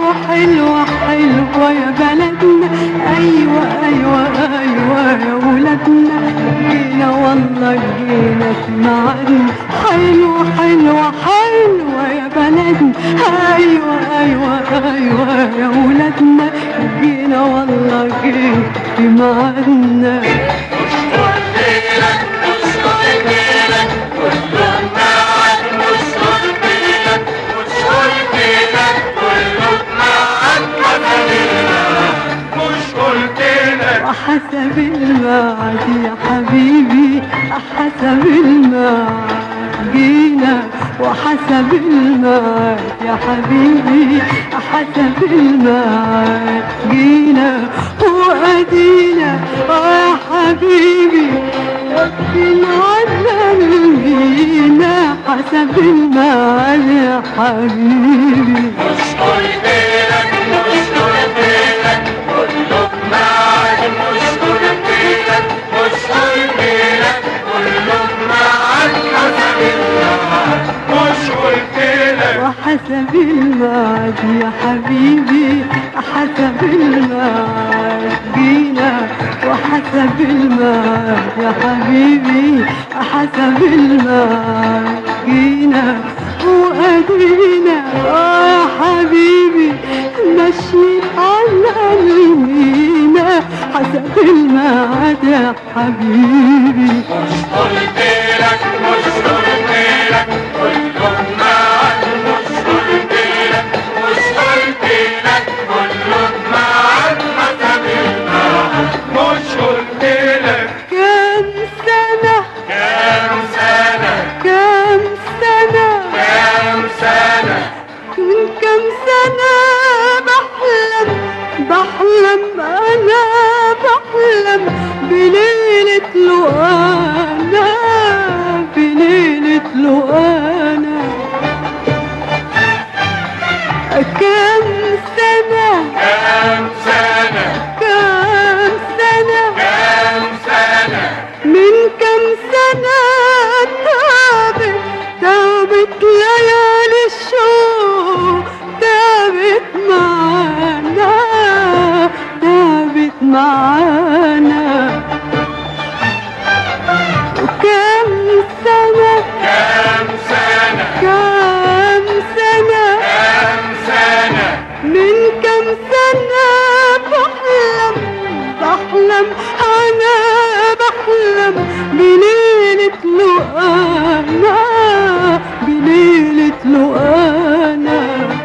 حلوة حلوة حلوة يا بلدنا أيوة أيوة أيوة يا ولادنا جينا والله جينا في ميعادنا حلوة حلوة حلوة يا بلدنا أيوة أيوة أيوة يا ولادنا جينا والله جينا في ميعادنا وحسب الميعاد يا حبيبي حسب الميعاد جينا وحسب الميعاد يا حبيبي حسب الميعاد جينا وأدينا يا حبيبي واقفين على المينا حسب الميعاد يا حبيبي وحسب الميعاد يا حبيبي حسب الميعاد جينا وحسب الميعاد يا حبيبي حسب الميعاد جينا وأدينا آه يا حبيبي ماشيين على المينا حسب الميعاد يا حبيبي كام سنة كام سنة من كم سنة بحلم بحلم أنا بحلم بليلة لقانا بليلة لقانا كم سنة كم سنة من كم سنة تعبت تعبت ليالي الشوق تعبت معانا تعبت معانا وكم سنة كم سنة من كم سنة بحلم بحلم أنا بحلم بليلة لقانا بليلة لقانا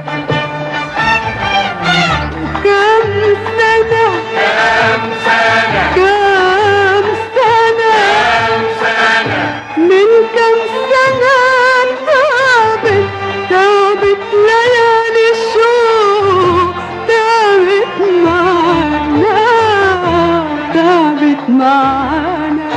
كم سنة كم سنة من كم سنة تعبت تعبت ليالي الشوق تعبت معانا تعبت معانا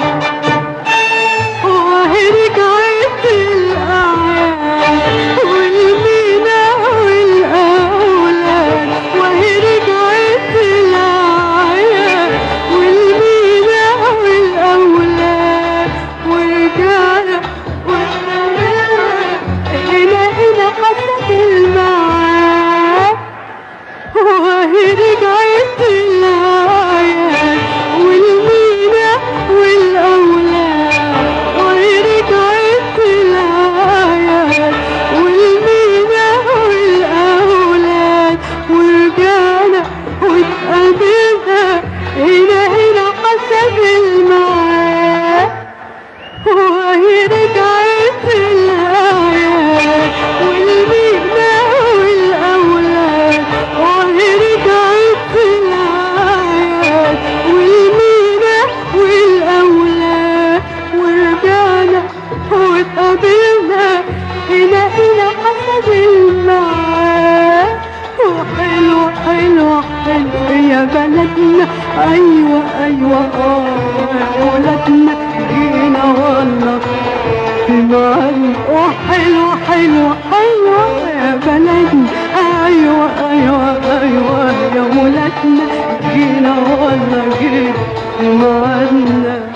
وهي رجعت الأعياد والمينا والأولاد وهي رجعت الأعياد والمينا والأولاد ورجعنا واتقابلنا هنا هنا حسب الميعاد وهي رجعت الأعياد والمينا والأولاد وهي رجعت الأعياد والمينا والأولاد ورجعنا واتقابلنا هنا هنا حسب الميعاد وهي رجعت الآيات والمينا والأولاد وهي رجعت الآيات والمينا والأولاد ورجعنا واتقابلنا هنا هنا حسب الميعاد وحلو حلو حلو يا بلدنا أيوة أيوة آه يا ولدنا جينا والله في ميعاد وحلو حلو حلو يا بلدنا أيوة أيوة أيوة يا ولدنا جينا والله جينا في ميعادنا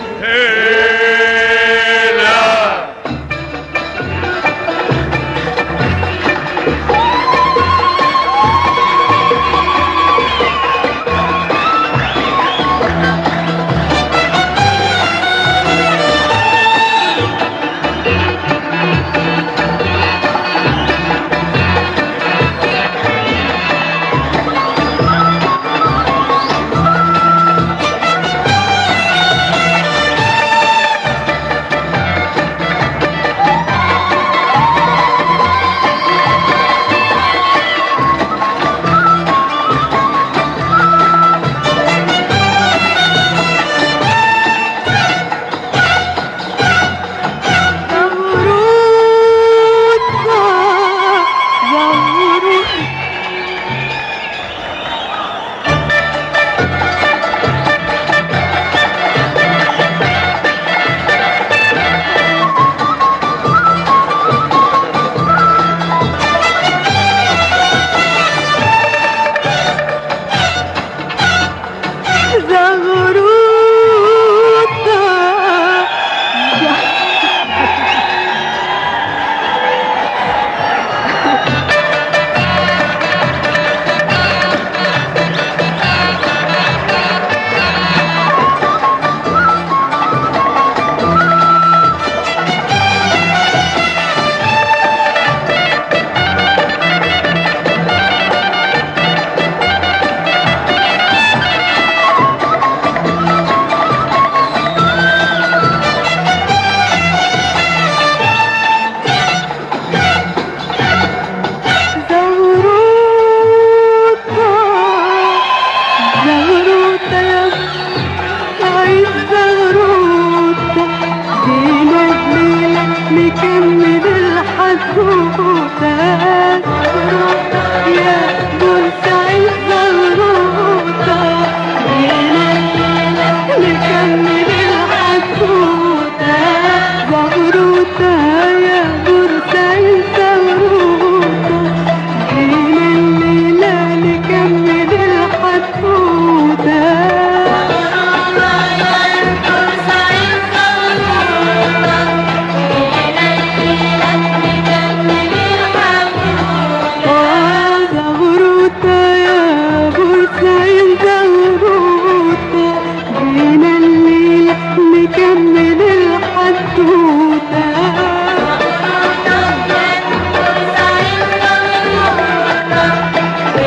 هيلا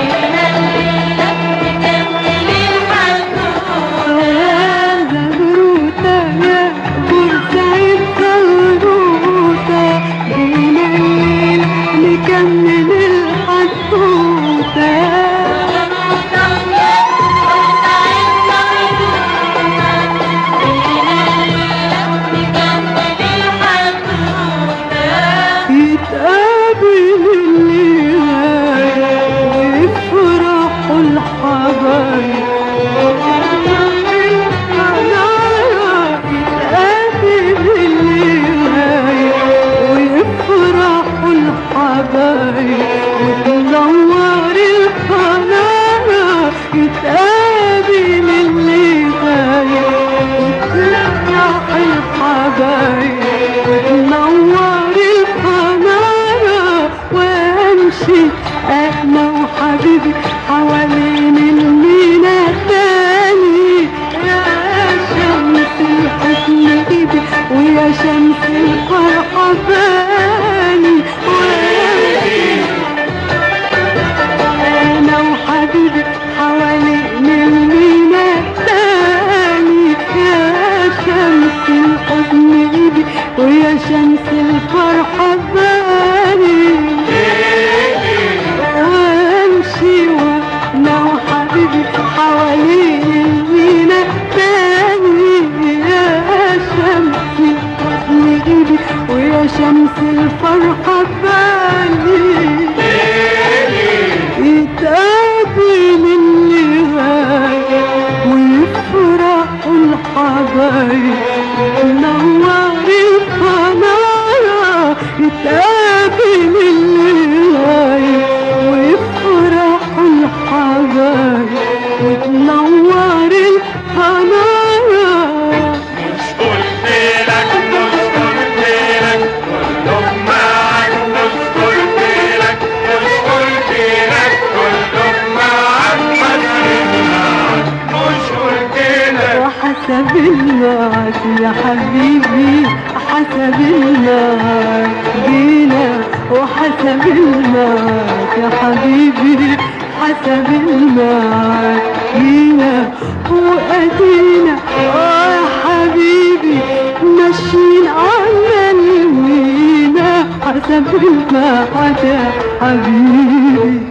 زغروطة يا بورسعيد زغروطة جينا الليل نكمل الحدوتة يتقابل اللي ويفرحوا الحبايب يتقابل اللي ويفرحوا الحبايب وتنور القناة يتقابل اللي غايب وتفرح الحبايب وتنور القناة وامشي انا وحبيبي حوالين المينا تاني يا شمس الحزن ايدي ويا شمس الفرحة باني وامشي انا وحبيبي حوالين المينا تاني يا شمس الحزن ايدي ويا شمس الفرحة باني وامشي وانا وحبيبي حوالين المينا تاني يا شمس الحزن ايدي ويا شمس الفرحة باني يتقابل اللي غايب ويفرحوا الحبايب تنور القناة يتقابل اللي غايب ويفرحوا الحبايب وتنور القناة مش قلت لك مش قلت لك كلهم معاك مش قلت لك مش قلت لك كلهم معاك ماشيين معاك مش قلت لك وحسب المعاد يا حبيبي حسب المعاد جينا وحسب المعاد يا حبيبي حسب المعاد جينا وأدينا آه يا حبيبي ماشيين على المينا حسب المعاد يا حبيبي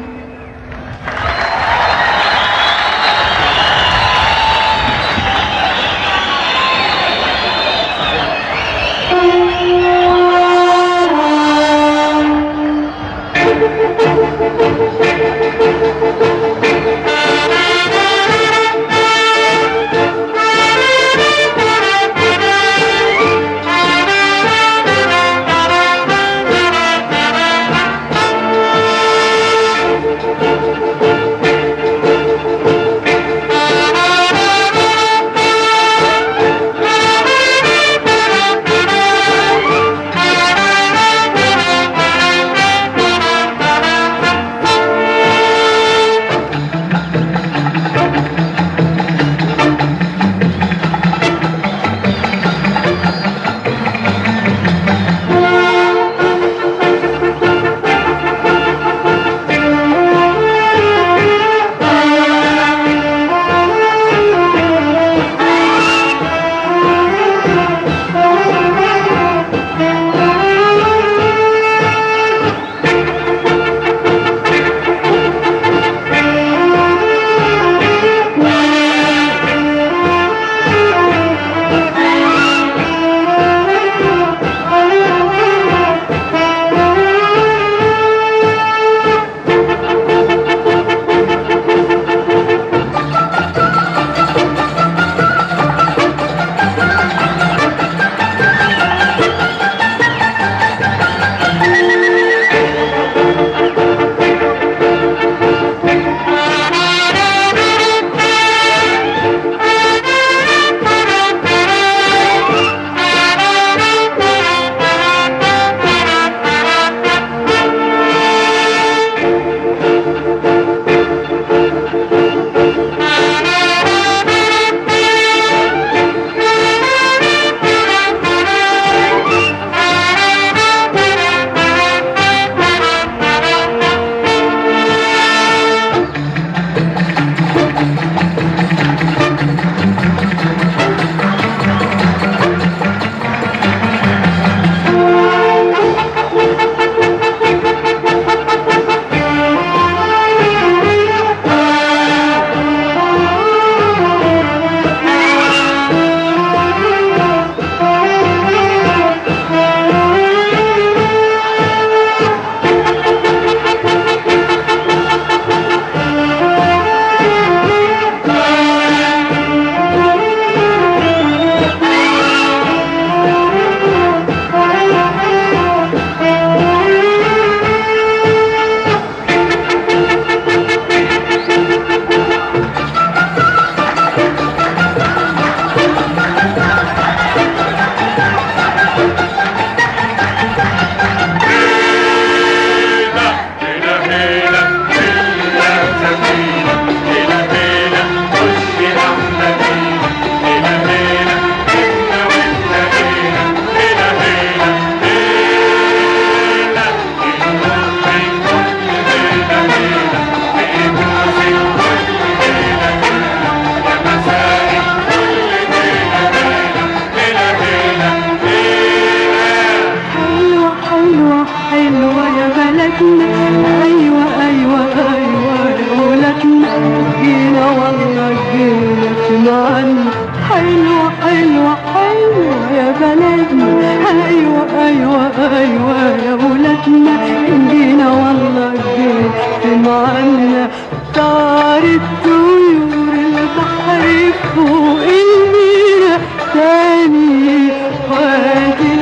طارت طيور البحر فوق المينا تاني وادي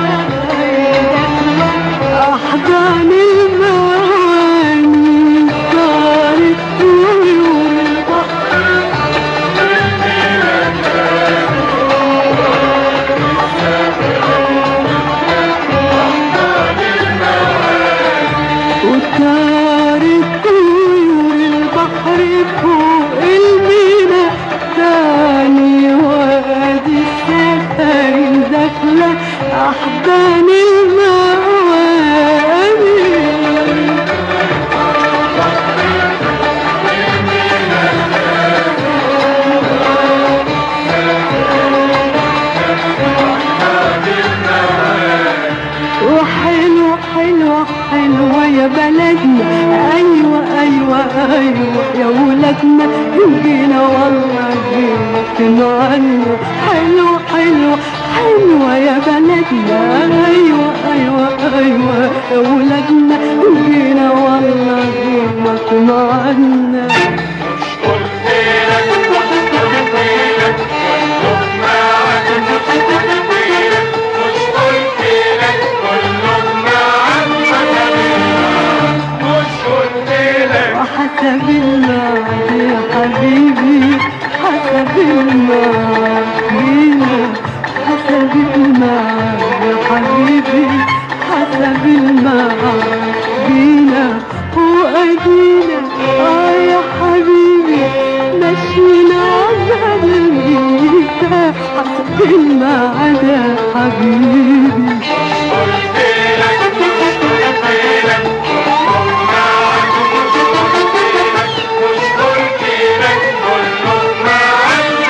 أحضان المواني طارت طيور البحر وطارت طيور البحر فوق المينا تاني وادي السفر داخلة أحضان المواني وحلوة حلوة حلوة يا بلدنا أيوة أيوة أيوة يا ولادنا جينا والله جينا كنعنا حلوة حلوة حلوة يا بلدنا أيوة أيوة أيوة يا ولادنا جينا والله جينا كنعنا مش قلت لك مش قلت لك كلهم معاك مش قلت لك مش قلت لك كلهم معاك مش قلت لك وحسب الله يا حبيبي حسب الله بينا حسب الله يا حبيبي حسب الله بينا وأدينا آه يا حبيبي مشينا على الميتة حسب الميعاد يا حبيبي قلت لك مش قلت لك كلهم معاك مش قلت لك مش قلت لك كلهم معاك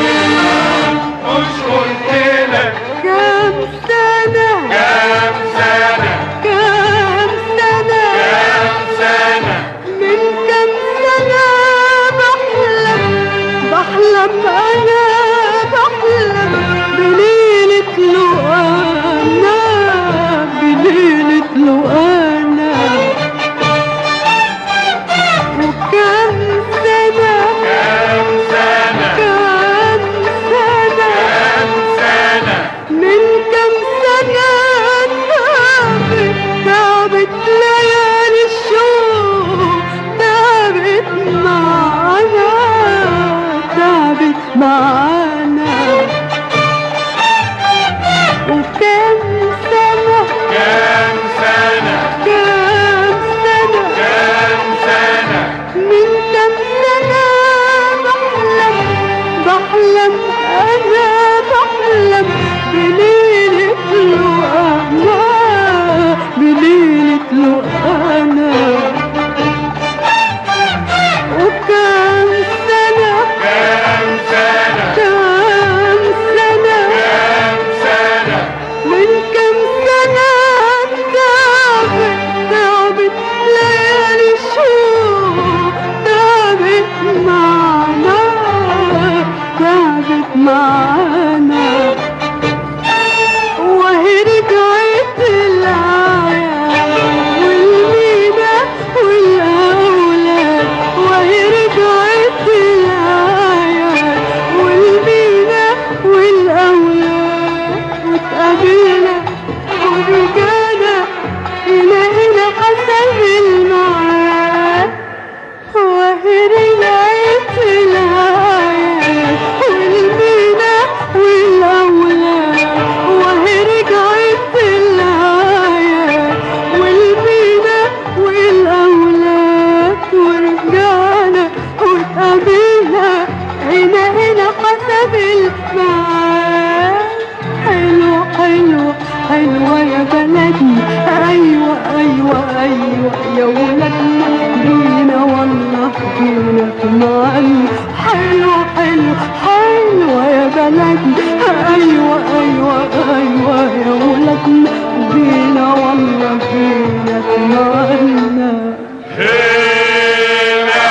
مش قلت لك كم سنة كام سنة كم سنة كام سنة من كم سنة بحلم بحلم أنا بحلم بليلة لقانا بليلة لقانا وكم سنة كام سنة كم سنة كام سنة من كم سنة تعبت تعبت ليالي الشوق تعبت معانا تعبت معانا وكم سنة كام سنة كم سنة كام سنة من كم سنة بحلم بحلم أنا بحلم بليلة لقانا بليلة لقانا وكم سنة كام سنة كم سنة كام سنة من كم سنة تعبت تعبت ليالي الشوق تعبت معنا تعبت معنا وهي رجعت العيال والمينا والأولاد وهي رجعت العيال والمينا والأولاد واتقابلنا ورجعنا هنا هنا حسب الميعاد وهي رجعت العيال والمينا والأولاد وهي رجعت العيال والمينا والأولاد ورجعنا واتقابلنا هنا هنا حسب الميعاد حلو حلو حلوة يا بلدنا أيوة أيوة أيوة يا ولدنا جينا والله جينا في معنا حلو حلو حلوة يا بلدنا أيوة أيوة أيوة يا ولدنا جينا والله جينا في معنا هنا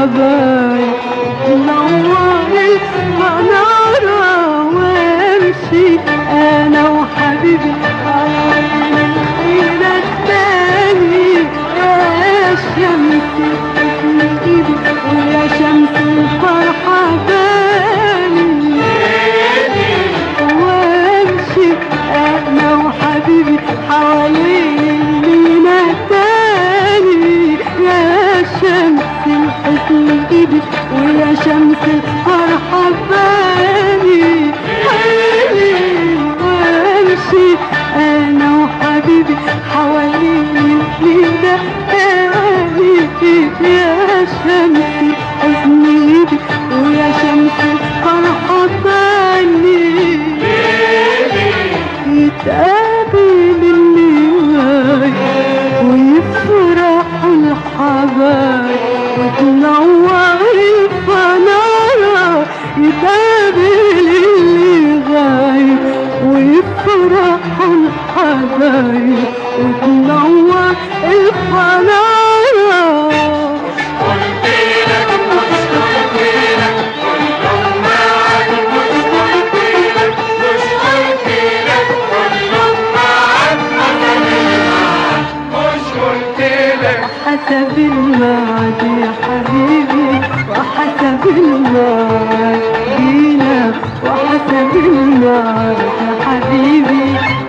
الحبايب نور المنارة وامشي انا وحبيبي حوالين الخير التاني يا شمس حسن ايدي ويا شمس الفرحة تاني وامشي انا وحبيبي حوالين المينا تاني يا شمس الحزن ايدي ويا شمس الفرحة باني وامشي انا وحبيبي حوالين المينا تاني يا شمس الحزن ايدي ويا شمس الفرحة باني يتقابل اللي غايب ويفرح الحبايب وتنور الفنارة يتقابل اللي غايب ويفرح الحبايب وتنور الفنارة قلت لك مش قلت لك كلهم معاك مش قلت لك مش قلت لك كلهم معاك مش قلت لك حسب الموعد يا حبيبي وحسب الموعد جينا وحسب الموعد يا حبيبي